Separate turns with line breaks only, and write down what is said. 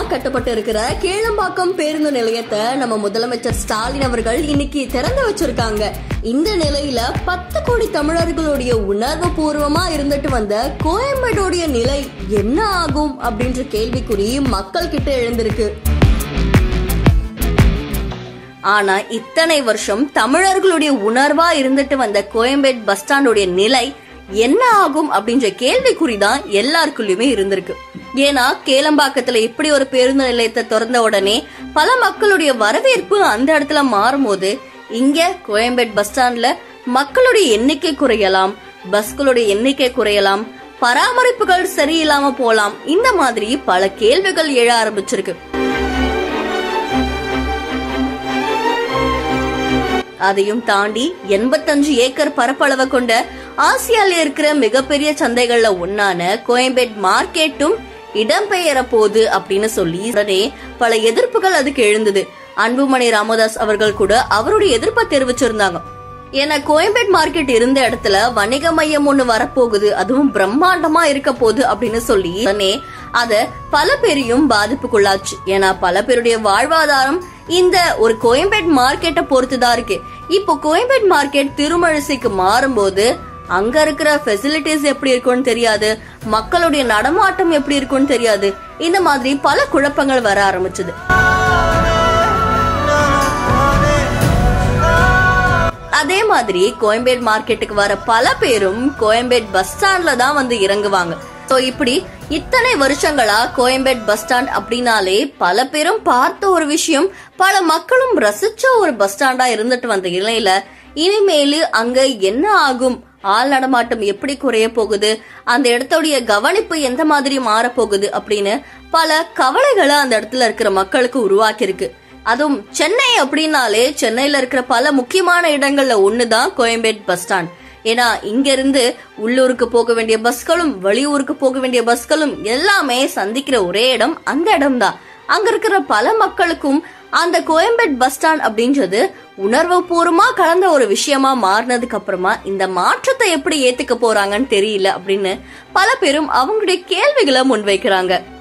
கட்டப்பட்டு இருக்கிற கீழம்பாக்கம் பேருந்து நிலையத்தை நம்ம முதலமைச்சர் ஸ்டாலின் அவர்கள் இன்னைக்கு திறந்து வச்சிருக்காங்க இந்த நிலையில பத்து கோடி தமிழர்களுடைய உணர்வு பூர்வமா இருந்துட்டு வந்த கோயம்பேடுடைய நிலை என்ன ஆகும் அப்படின்ற கேள்விக்குறி மக்கள் கிட்ட எழுந்திருக்கு ஆனா இத்தனை வருஷம் தமிழர்களுடைய உணர்வா இருந்துட்டு வந்த கோயம்பேட் பஸ் ஸ்டாண்டுடைய நிலை என்ன ஆகும் அப்படின்ற கேள்விக்குறி தான் எல்லாருக்குள்ளயுமே இருந்திருக்கு ஏன்னா கேளம்பாக்கத்துல இப்படி ஒரு பேருந்து நிலையத்தை திறந்த உடனே பல மக்களுடைய வரவேற்பு அந்த இடத்துல மாறும்போது இங்க கோயம்பேட் பஸ் ஸ்டாண்ட்ல மக்களுடைய எண்ணிக்கை குறையலாம் பஸ்களுடைய எண்ணிக்கை குறையலாம் பராமரிப்புகள் சரியில்லாம போலாம் இந்த மாதிரி பல கேள்விகள் எழ ஆரம்பிச்சிருக்கு அதையும் தாண்டி எண்பத்தஞ்சு ஏக்கர் பரப்பளவை கொண்ட ஆசியால இருக்கிற மிகப்பெரிய சந்தைகள்ல ஒன்னான கோயம்பேட் மார்க்கெட்டும் இடம்பெயர போகுது அப்படின்னு சொல்லி உடனே பல எதிர்ப்புகள் அதுக்கு எழுந்தது அன்புமணி ராமதாஸ் அவர்கள் கூட அவருடைய எதிர்ப்பை தெரிவிச்சிருந்தாங்க ஏன்னா கோயம்பேட் மார்க்கெட் இருந்த இடத்துல வணிக மையம் ஒண்ணு வரப்போகுது அதுவும் பிரம்மாண்டமா இருக்க போகுது அப்படின்னு சொல்லி உடனே அத பல பேரையும் பாதிப்புக்குள்ளாச்சு ஏன்னா பல பேருடைய வாழ்வாதாரம் இந்த ஒரு கோயம்பேட் மார்க்கெட்டை பொறுத்துதான் இருக்கு இப்போ கோயம்பேட் மார்க்கெட் திருமழிசைக்கு மாறும்போது அங்க இருக்கிற ஃபெசிலிட்டிஸ் எப்படி இருக்கும்னு தெரியாது மக்களுடைய நடமாட்டம் எப்படி இருக்கும்னு தெரியாது இந்த மாதிரி பல குழப்பங்கள் வர ஆரம்பிச்சது அதே மாதிரி கோயம்பேட் மார்க்கெட்டுக்கு வர பல பேரும் கோயம்பேட் பஸ் ஸ்டாண்ட்ல தான் வந்து இறங்குவாங்க சோ இப்படி இத்தனை வருஷங்களா கோயம்பேட் பஸ் ஸ்டாண்ட் அப்படின்னாலே பல பேரும் பார்த்த ஒரு விஷயம் பல மக்களும் ரசிச்ச ஒரு பஸ் ஸ்டாண்டா இருந்துட்டு வந்த நிலையில இனிமேலு அங்க என்ன ஆகும் ஆள் நடமாட்டம் எப்படி குறைய போகுது அந்த இடத்துடைய கவனிப்பு எந்த மாதிரி மாறப்போகுது அப்படின்னு பல கவலைகளை அந்த இடத்துல இருக்கிற மக்களுக்கு உருவாக்கியிருக்கு அதுவும் சென்னை அப்படின்னாலே சென்னையில இருக்கிற பல முக்கியமான இடங்கள்ல ஒண்ணுதான் கோயம்பேட் பஸ் ஸ்டாண்ட் ஏன்னா இங்க இருந்து உள்ளூருக்கு போக வேண்டிய பஸ்களும் வெளியூருக்கு போக வேண்டிய பஸ்களும் எல்லாமே சந்திக்கிற ஒரே இடம் அந்த இடம் தான் அங்க இருக்கிற பல மக்களுக்கும் அந்த கோயம்பேட் பஸ் ஸ்டாண்ட் அப்படின்றது உணர்வு பூர்வமா கலந்த ஒரு விஷயமா மாறினதுக்கு அப்புறமா இந்த மாற்றத்தை எப்படி ஏத்துக்க போறாங்கன்னு தெரியல அப்படின்னு பல பேரும் அவங்களுடைய கேள்விகளை முன்வைக்கிறாங்க